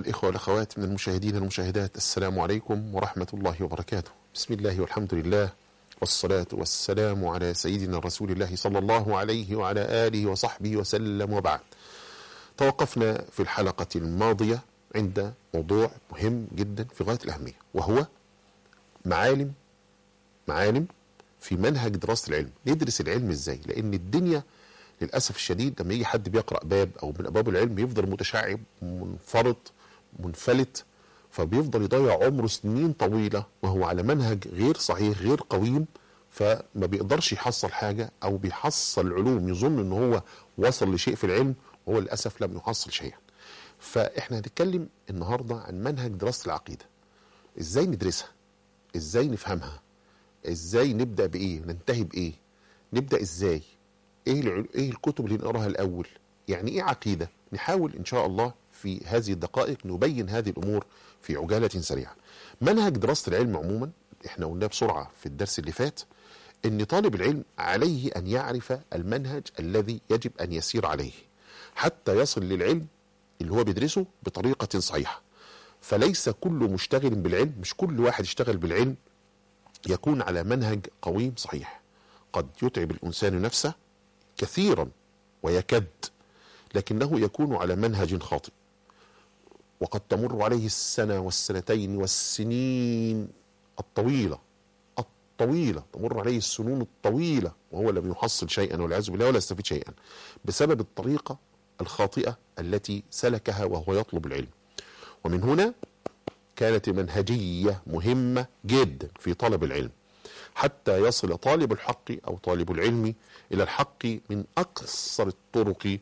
الإخوة والأخوات من المشاهدين والمشاهدات السلام عليكم ورحمة الله وبركاته بسم الله والحمد لله والصلاة والسلام على سيدنا رسول الله صلى الله عليه وعلى آله وصحبه وسلم وبعد توقفنا في الحلقة الماضية عند موضوع مهم جدا في غاية الأهمية وهو معالم معالم في منهج دراسة العلم ندرس العلم ازاي لأن الدنيا للأسف الشديد لما يجي حد بيقرأ باب أو من أبواب العلم يفضل متشعب منفرط منفلت فبيفضل يضيع عمره سنين طويلة وهو على منهج غير صحيح غير قويم فما بيقدرش يحصل حاجة أو بيحصل علوم يظن أنه هو وصل لشيء في العلم وهو للأسف لم يحصل شيئا فإحنا هنتكلم النهاردة عن منهج دراسة العقيدة إزاي ندرسها إزاي نفهمها إزاي نبدأ بإيه ننتهي بإيه نبدأ إزاي إيه, العل... إيه الكتب اللي نقراها الأول يعني إيه عقيدة نحاول إن شاء الله في هذه الدقائق نبين هذه الأمور في عجالة سريعة منهج دراسة العلم عموما احنا قلناه بسرعة في الدرس اللي فات ان طالب العلم عليه ان يعرف المنهج الذي يجب ان يسير عليه حتى يصل للعلم اللي هو بيدرسه بطريقة صحيحة فليس كل مشتغل بالعلم مش كل واحد يشتغل بالعلم يكون على منهج قويم صحيح قد يتعب الإنسان نفسه كثيرا ويكد لكنه يكون على منهج خاطئ وقد تمر عليه السنة والسنتين والسنين الطويلة الطويلة تمر عليه السنون الطويلة وهو لم يحصل شيئا والعياذ بالله ولا يستفيد شيئا بسبب الطريقة الخاطئة التي سلكها وهو يطلب العلم ومن هنا كانت منهجية مهمة جدا في طلب العلم حتى يصل طالب الحق أو طالب العلم إلى الحق من أقصر الطرق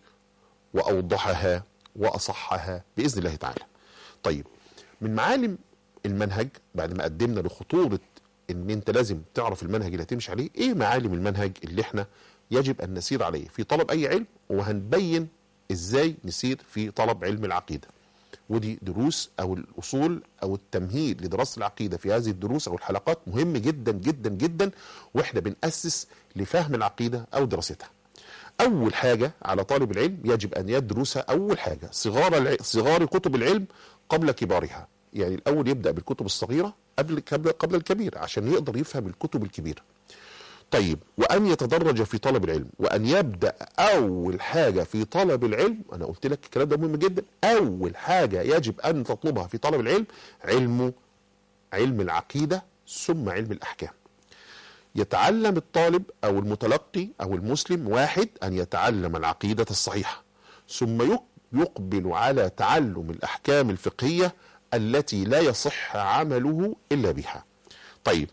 وأوضحها وأصحها بإذن الله تعالى طيب من معالم المنهج بعد ما قدمنا لخطورة ان انت لازم تعرف المنهج اللي هتمشي عليه ايه معالم المنهج اللي احنا يجب ان نسير عليه في طلب اي علم وهنبين ازاي نسير في طلب علم العقيدة ودي دروس او الاصول او التمهيد لدراسة العقيدة في هذه الدروس او الحلقات مهم جدا جدا جدا واحنا بنأسس لفهم العقيدة او دراستها اول حاجة على طالب العلم يجب ان يدرس اول حاجة صغار الع... صغار كتب العلم قبل كبارها يعني الاول يبدأ بالكتب الصغيرة قبل قبل قبل الكبير عشان يقدر يفهم الكتب الكبيرة طيب وان يتدرج في طلب العلم وان يبدا اول حاجه في طلب العلم انا قلت لك الكلام ده مهم جدا اول حاجه يجب ان تطلبها في طلب العلم علم علم العقيده ثم علم الاحكام يتعلم الطالب او المتلقي او المسلم واحد ان يتعلم العقيده الصحيحه ثم يقبل على تعلم الاحكام الفقهيه التي لا يصح عمله الا بها طيب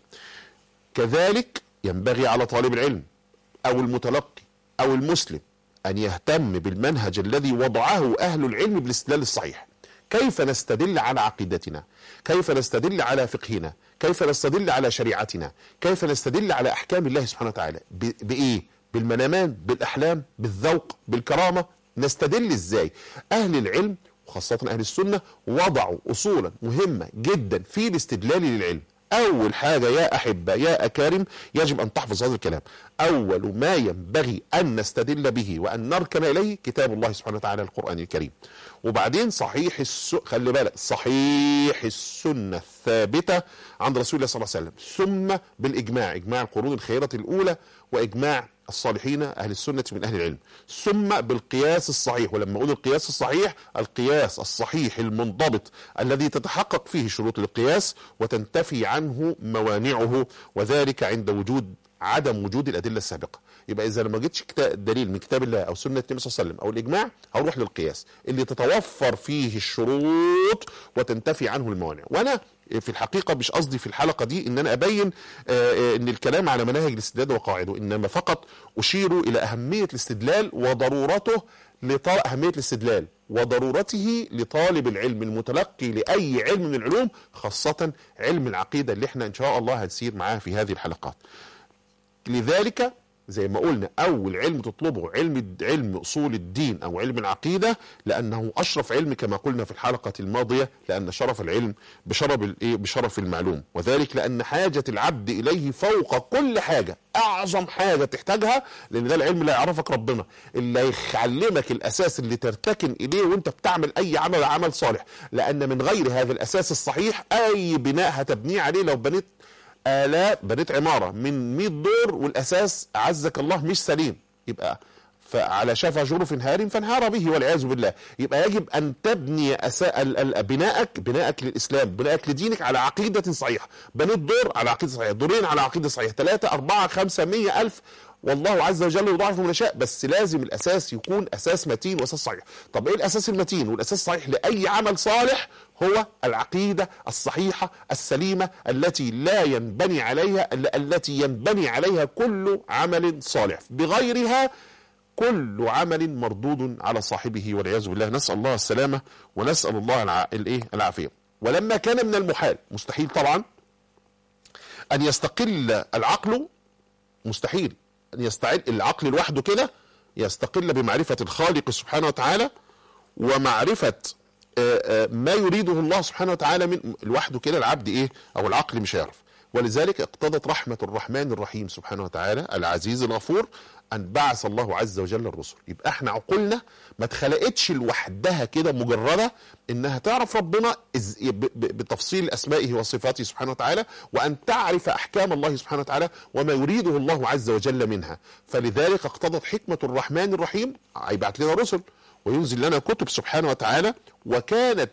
كذلك ينبغي على طالب العلم او المتلقي او المسلم ان يهتم بالمنهج الذي وضعه اهل العلم بالاستدلال الصحيح كيف نستدل على عقيدتنا كيف نستدل على فقهنا كيف نستدل على شريعتنا كيف نستدل على احكام الله سبحانه وتعالى بايه بالمنامان بالاحلام بالذوق بالكرامه نستدل ازاي اهل العلم وخاصه اهل السنه وضعوا اصولا مهمه جدا في الاستدلال للعلم أول حاجة يا أحبة يا أكارم يجب أن تحفظ هذا الكلام أول ما ينبغي أن نستدل به وأن نركن إليه كتاب الله سبحانه وتعالى القرآن الكريم وبعدين صحيح الس... خلي بالك صحيح السنة الثابتة عند رسول الله صلى الله عليه وسلم ثم بالإجماع إجماع القرون الخيرة الأولى وإجماع الصالحين أهل السنة من أهل العلم ثم بالقياس الصحيح ولما أقول القياس الصحيح القياس الصحيح المنضبط الذي تتحقق فيه شروط القياس وتنتفي عنه موانعه وذلك عند وجود عدم وجود الأدلة السابقة يبقى إذا لما جيتش دليل من كتاب الله أو سنة النبي صلى الله عليه وسلم أو الإجماع هروح للقياس اللي تتوفر فيه الشروط وتنتفي عنه الموانع وأنا في الحقيقة مش قصدي في الحلقة دي ان انا ابين ان الكلام على مناهج الاستدلال وقواعده انما فقط اشير الى اهمية الاستدلال وضرورته لطال اهمية الاستدلال وضرورته لطالب العلم المتلقي لاي علم من العلوم خاصة علم العقيدة اللي احنا ان شاء الله هنسير معاه في هذه الحلقات لذلك زي ما قلنا اول علم تطلبه علم علم اصول الدين او علم العقيده لانه اشرف علم كما قلنا في الحلقه الماضيه لان شرف العلم بشرف الايه بشرف المعلوم وذلك لان حاجه العبد اليه فوق كل حاجه اعظم حاجه تحتاجها لان ده العلم اللي يعرفك ربنا اللي هيعلمك الاساس اللي ترتكن اليه وانت بتعمل اي عمل عمل صالح لان من غير هذا الاساس الصحيح اي بناء هتبنيه عليه لو بنيت آلاف بنيت عمارة من 100 دور والأساس أعزك الله مش سليم يبقى فعلى شفا جرف هار فانهار به والعياذ بالله يبقى يجب أن تبني أساء ال- ال- بناءك بناءك للإسلام بناءك لدينك على عقيدة صحيحة بنيت دور على عقيدة صحيحة دورين على عقيدة صحيحة ثلاثة أربعة خمسة مية ألف والله عز وجل يضاعف من يشاء بس لازم الاساس يكون اساس متين واساس صحيح طب ايه الاساس المتين والاساس الصحيح لاي عمل صالح هو العقيده الصحيحه السليمه التي لا ينبني عليها ال- التي ينبني عليها كل عمل صالح بغيرها كل عمل مردود على صاحبه والعياذ بالله نسال الله السلامه ونسال الله الع... الايه العافيه ولما كان من المحال مستحيل طبعا ان يستقل العقل مستحيل ان يستعد العقل لوحده كده يستقل بمعرفه الخالق سبحانه وتعالى ومعرفه آه، آه، ما يريده الله سبحانه وتعالى من لوحده كده العبد ايه او العقل مش هيعرف ولذلك اقتضت رحمه الرحمن الرحيم سبحانه وتعالى العزيز الغفور ان بعث الله عز وجل الرسل يبقى احنا عقولنا ما اتخلقتش لوحدها كده مجرده انها تعرف ربنا إز- ب- ب- بتفصيل اسمائه وصفاته سبحانه وتعالى وان تعرف احكام الله سبحانه وتعالى وما يريده الله عز وجل منها فلذلك اقتضت حكمه الرحمن الرحيم هيبعت لنا رسل وينزل لنا كتب سبحانه وتعالى وكانت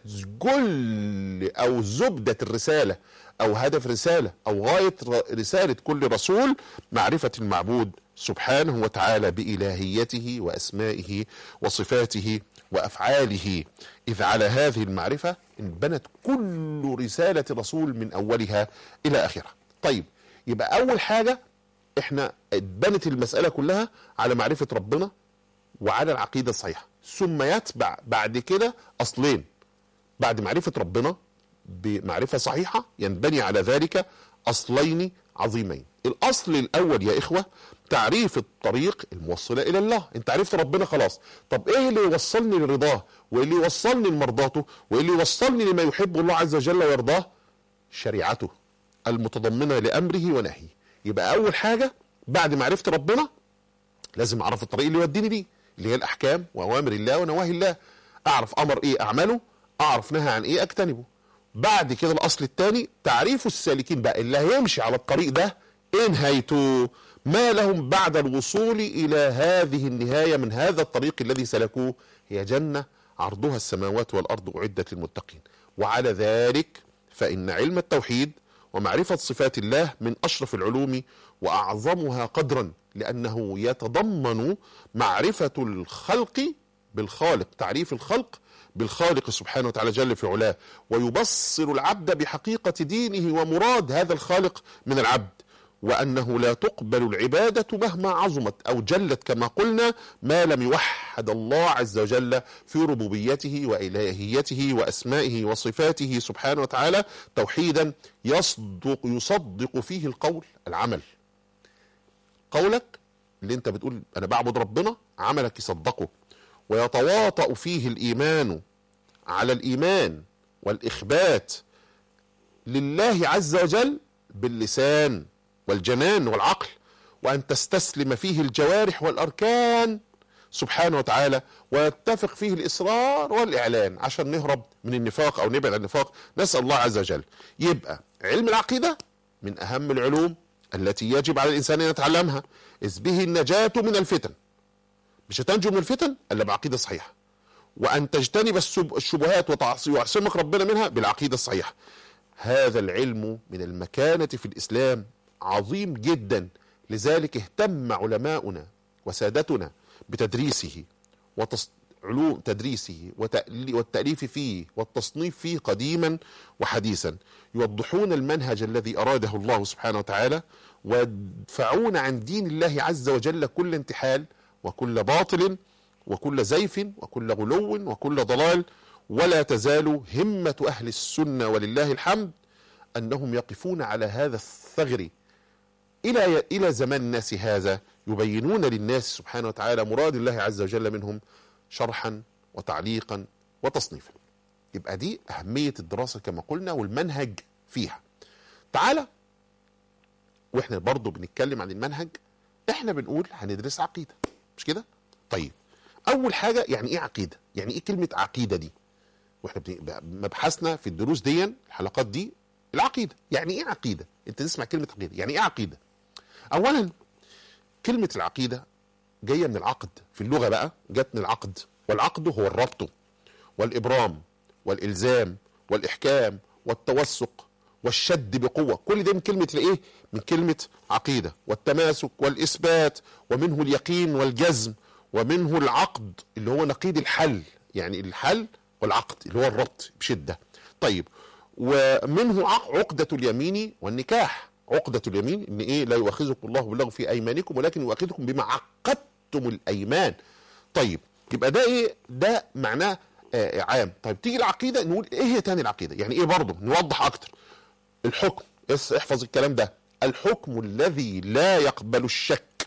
كل او زبده الرساله او هدف رساله او غايه ر- رساله كل رسول معرفه المعبود سبحانه وتعالى بالهيته واسمائه وصفاته وافعاله اذ على هذه المعرفه انبنت كل رساله رسول من اولها الى اخرها. طيب يبقى اول حاجه احنا اتبنت المساله كلها على معرفه ربنا وعلى العقيده الصحيحه ثم يتبع بعد كده اصلين بعد معرفه ربنا بمعرفه صحيحه ينبني على ذلك اصلين عظيمين الاصل الاول يا اخوه تعريف الطريق الموصله الى الله انت عرفت ربنا خلاص طب ايه اللي يوصلني لرضاه وايه اللي يوصلني لمرضاته وايه اللي يوصلني لما يحب الله عز وجل ويرضاه شريعته المتضمنه لامره ونهيه يبقى اول حاجه بعد معرفه ربنا لازم اعرف الطريق اللي يوديني ليه اللي هي الاحكام واوامر الله ونواهي الله اعرف امر ايه اعمله اعرف نهى عن ايه اجتنبه بعد كده الاصل الثاني تعريف السالكين بقى اللي هيمشي على الطريق ده ايه نهايته ما لهم بعد الوصول الى هذه النهايه من هذا الطريق الذي سلكوه هي جنه عرضها السماوات والارض اعدت للمتقين وعلى ذلك فان علم التوحيد ومعرفة صفات الله من أشرف العلوم وأعظمها قدرا لأنه يتضمن معرفة الخلق بالخالق تعريف الخلق بالخالق سبحانه وتعالى جل في علاه ويبصر العبد بحقيقة دينه ومراد هذا الخالق من العبد وأنه لا تقبل العبادة مهما عظمت أو جلت كما قلنا ما لم يوحد الله عز وجل في ربوبيته وإلهيته وأسمائه وصفاته سبحانه وتعالى توحيدا يصدق يصدق فيه القول العمل قولك اللي انت بتقول انا بعبد ربنا عملك يصدقه ويتواطأ فيه الإيمان على الإيمان والإخبات لله عز وجل باللسان والجنان والعقل وأن تستسلم فيه الجوارح والأركان سبحانه وتعالى ويتفق فيه الإصرار والإعلان عشان نهرب من النفاق أو نبعد عن النفاق نسأل الله عز وجل يبقى علم العقيدة من أهم العلوم التي يجب على الإنسان أن يتعلمها إذ به النجاة من الفتن مش هتنجو من الفتن إلا بعقيدة صحيحة وأن تجتنب السب- الشبهات وتعصي ويعصمك ربنا منها بالعقيدة الصحيحة هذا العلم من المكانة في الإسلام عظيم جدا لذلك اهتم علماؤنا وسادتنا بتدريسه وتص... علوم تدريسه وتألي... والتأليف فيه والتصنيف فيه قديما وحديثا يوضحون المنهج الذي أراده الله سبحانه وتعالى ويدفعون عن دين الله عز وجل كل انتحال وكل باطل وكل زيف وكل غلو وكل ضلال ولا تزال همة أهل السنة ولله الحمد أنهم يقفون على هذا الثغر إلى إلى زمان الناس هذا يبينون للناس سبحانه وتعالى مراد الله عز وجل منهم شرحا وتعليقا وتصنيفا يبقى دي أهمية الدراسة كما قلنا والمنهج فيها تعالى واحنا برضو بنتكلم عن المنهج احنا بنقول هندرس عقيدة مش كده طيب اول حاجة يعني ايه عقيدة يعني ايه كلمة عقيدة دي واحنا بن- مبحثنا في الدروس دي الحلقات دي العقيدة يعني ايه عقيدة انت تسمع كلمة عقيدة يعني ايه عقيدة اولا كلمة العقيدة جاية من العقد في اللغة بقى جت من العقد والعقد هو الربط والإبرام والإلزام والإحكام والتوثق والشد بقوة كل ده من كلمة الإيه؟ من كلمة عقيدة والتماسك والإثبات ومنه اليقين والجزم ومنه العقد اللي هو نقيض الحل يعني الحل والعقد اللي هو الربط بشدة طيب ومنه عق- عقدة اليمين والنكاح عقدة اليمين ان ايه لا يؤاخذكم الله باللغو في ايمانكم ولكن يؤاخذكم بما عقدتم الايمان طيب يبقى ده ايه ده معناه آه عام طيب تيجي العقيده نقول ايه هي تاني العقيده يعني ايه برضه نوضح اكتر الحكم بس احفظ الكلام ده الحكم الذي لا يقبل الشك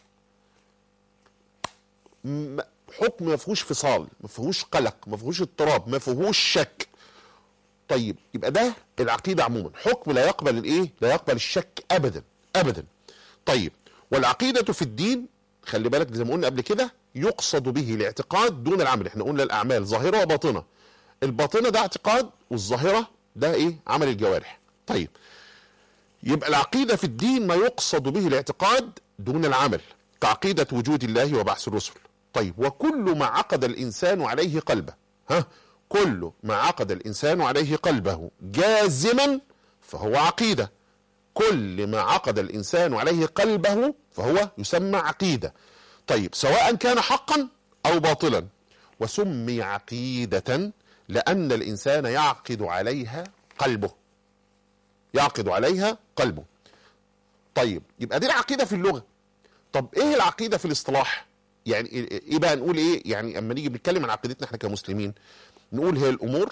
م- حكم ما فيهوش فصال ما فيهوش قلق ما فيهوش اضطراب ما فيهوش شك طيب يبقى ده العقيده عموما حكم لا يقبل الايه لا يقبل الشك ابدا ابدا طيب والعقيده في الدين خلي بالك زي ما قلنا قبل كده يقصد به الاعتقاد دون العمل احنا قلنا الاعمال ظاهره وباطنه الباطنه ده اعتقاد والظاهره ده ايه عمل الجوارح طيب يبقى العقيده في الدين ما يقصد به الاعتقاد دون العمل كعقيده وجود الله وبعث الرسل طيب وكل ما عقد الانسان عليه قلبه ها كل ما عقد الانسان عليه قلبه جازما فهو عقيده كل ما عقد الانسان عليه قلبه فهو يسمى عقيده طيب سواء كان حقا او باطلا وسمي عقيده لان الانسان يعقد عليها قلبه يعقد عليها قلبه طيب يبقى دي العقيده في اللغه طب ايه العقيده في الاصطلاح يعني ايه إيه بقى نقول ايه يعني اما نيجي بنتكلم عن عقيدتنا احنا كمسلمين نقول هي الامور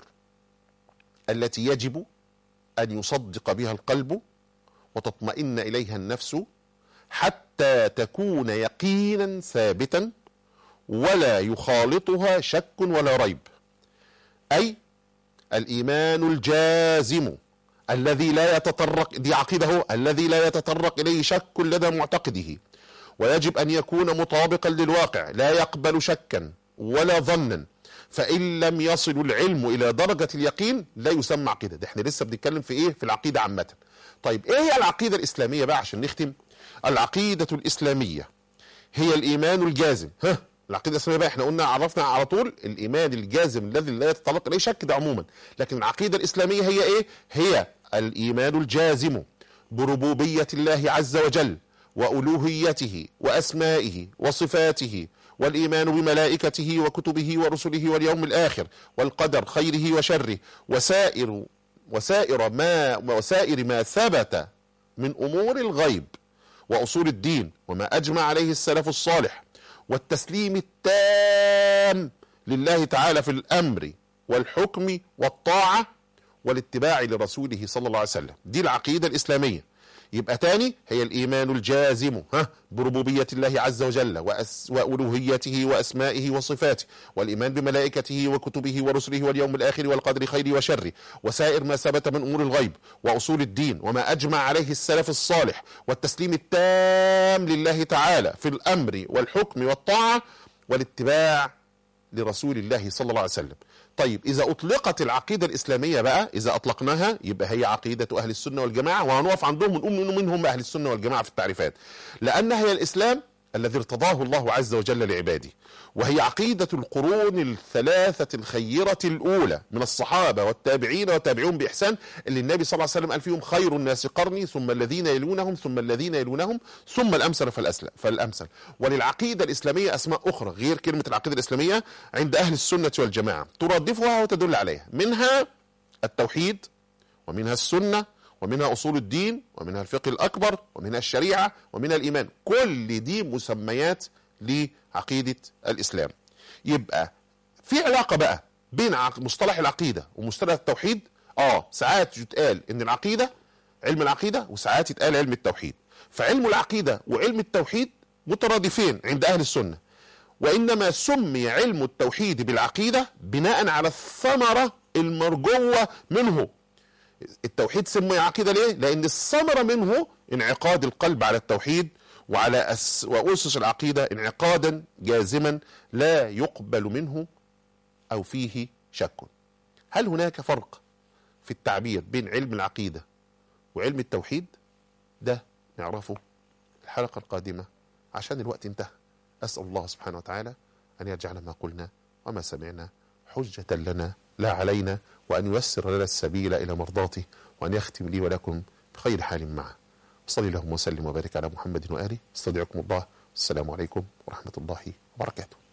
التي يجب ان يصدق بها القلب وتطمئن اليها النفس حتى تكون يقينا ثابتا ولا يخالطها شك ولا ريب اي الايمان الجازم الذي لا يتطرق دي عقيده هو الذي لا يتطرق اليه شك لدى معتقده ويجب ان يكون مطابقا للواقع لا يقبل شكا ولا ظنا فان لم يصل العلم الى درجه اليقين لا يسمى عقيده ده احنا لسه بنتكلم في ايه في العقيده عامه طيب ايه هي العقيده الاسلاميه بقى عشان نختم العقيده الاسلاميه هي الايمان الجازم ها العقيده الاسلاميه بقى احنا قلنا عرفنا على طول الايمان الجازم الذي لا يتطلق اليه شك ده عموما لكن العقيده الاسلاميه هي ايه هي الايمان الجازم بربوبيه الله عز وجل والوهيته واسمائه وصفاته والايمان بملائكته وكتبه ورسله واليوم الاخر والقدر خيره وشره وسائر وسائر ما وسائر ما ثبت من امور الغيب واصول الدين وما اجمع عليه السلف الصالح والتسليم التام لله تعالى في الامر والحكم والطاعه والاتباع لرسوله صلى الله عليه وسلم دي العقيده الاسلاميه يبقى تاني هي الايمان الجازم ها بربوبيه الله عز وجل وأس والوهيته واسمائه وصفاته والايمان بملائكته وكتبه ورسله واليوم الاخر والقدر خيره وشره وسائر ما ثبت من امور الغيب واصول الدين وما اجمع عليه السلف الصالح والتسليم التام لله تعالى في الامر والحكم والطاعه والاتباع لرسول الله صلى الله عليه وسلم طيب إذا أطلقت العقيدة الإسلامية بقى إذا أطلقناها يبقى هي عقيدة أهل السنة والجماعة وهنقف عندهم ونقول من من هم أهل السنة والجماعة في التعريفات لأنها هي الإسلام الذي ارتضاه الله عز وجل لعباده وهي عقيدة القرون الثلاثة الخيرة الأولى من الصحابة والتابعين والتابعون بإحسان اللي النبي صلى الله عليه وسلم قال فيهم خير الناس قرني ثم الذين يلونهم ثم الذين يلونهم ثم الأمثل فالأسل فالأمثل وللعقيدة الإسلامية أسماء أخرى غير كلمة العقيدة الإسلامية عند أهل السنة والجماعة ترادفها وتدل عليها منها التوحيد ومنها السنة ومنها أصول الدين ومنها الفقه الأكبر ومنها الشريعة ومنها الإيمان كل دي مسميات لعقيدة الإسلام يبقى في علاقة بقى بين عق- مصطلح العقيدة ومصطلح التوحيد اه ساعات يتقال ان العقيدة علم العقيدة وساعات يتقال علم التوحيد فعلم العقيدة وعلم التوحيد مترادفين عند أهل السنة وإنما سمي علم التوحيد بالعقيدة بناء على الثمرة المرجوة منه التوحيد سمي عقيدة ليه؟ لأن الثمرة منه انعقاد القلب على التوحيد وعلى أس وأسس العقيدة انعقادا جازما لا يقبل منه أو فيه شك هل هناك فرق في التعبير بين علم العقيدة وعلم التوحيد ده نعرفه الحلقة القادمة عشان الوقت انتهى أسأل الله سبحانه وتعالى أن يجعل ما قلنا وما سمعنا حجة لنا لا علينا وأن ييسر لنا السبيل إلى مرضاته وأن يختم لي ولكم بخير حال معه صلى اللهم وسلم وبارك على محمد وآله استودعكم الله السلام عليكم ورحمة الله وبركاته